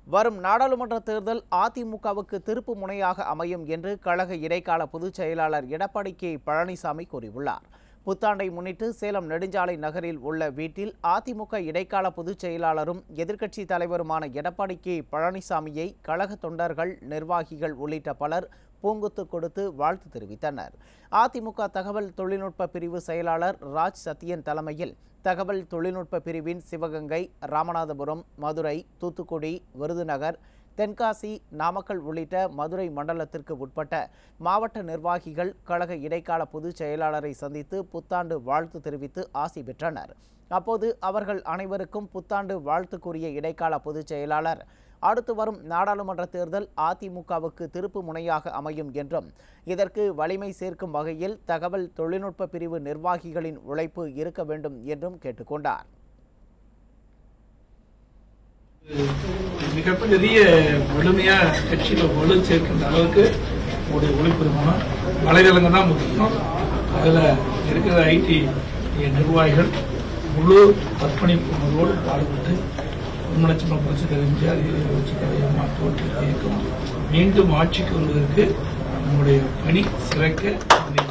வரும் நாடாளுமன்ற தேர்தல் அதிமுகவுக்கு திருப்பு முனையாக அமையும் என்று கழக இடைக்கால பொதுச் செயலாளர் எடப்பாடி கே பழனிசாமி கூறியுள்ளார் புத்தாண்டை முன்னிட்டு சேலம் நெடுஞ்சாலை நகரில் உள்ள வீட்டில் அதிமுக இடைக்கால பொதுச் செயலாளரும் எதிர்க்கட்சி தலைவருமான எடப்பாடி கே பழனிசாமியை கழக தொண்டர்கள் நிர்வாகிகள் உள்ளிட்ட பலர் பூங்குத்து கொடுத்து வாழ்த்து தெரிவித்தனர் அதிமுக தகவல் தொழில்நுட்ப பிரிவு செயலாளர் ராஜ் சத்யன் தலைமையில் தகவல் தொழில்நுட்ப பிரிவின் சிவகங்கை ராமநாதபுரம் மதுரை தூத்துக்குடி விருதுநகர் தென்காசி நாமக்கல் உள்ளிட்ட மதுரை மண்டலத்திற்கு உட்பட்ட மாவட்ட நிர்வாகிகள் கழக இடைக்கால பொதுச் செயலாளரை சந்தித்து புத்தாண்டு வாழ்த்து தெரிவித்து ஆசி பெற்றனர் அப்போது அவர்கள் அனைவருக்கும் புத்தாண்டு வாழ்த்து கூறிய இடைக்கால பொதுச் செயலாளர் அடுத்து வரும் நாடாளுமன்ற தேர்தல் அதிமுகவுக்கு திருப்பு முனையாக அமையும் என்றும் இதற்கு வலிமை சேர்க்கும் வகையில் தகவல் தொழில்நுட்ப பிரிவு நிர்வாகிகளின் உழைப்பு இருக்க வேண்டும் என்றும் கேட்டுக்கொண்டார் மிகப்பெரிய வலிமையா கட்சியில வலு சேர்க்கின்ற அளவுக்கு உங்களுடைய உழைப்பு இருக்கணும் வலைதளங்க தான் முக்கியம் அதுல இருக்கிற ஐடி நிர்வாகிகள் முழு அர்ப்பணிப்பு உணர்வோடு பாடுபட்டு உண்மலட்சும புரட்சி தெரிஞ்சார் புரட்சி தலைவர் தோற்று இயக்கம் மீண்டும் ஆட்சிக்கு வருவதற்கு நம்முடைய பணி சிறக்க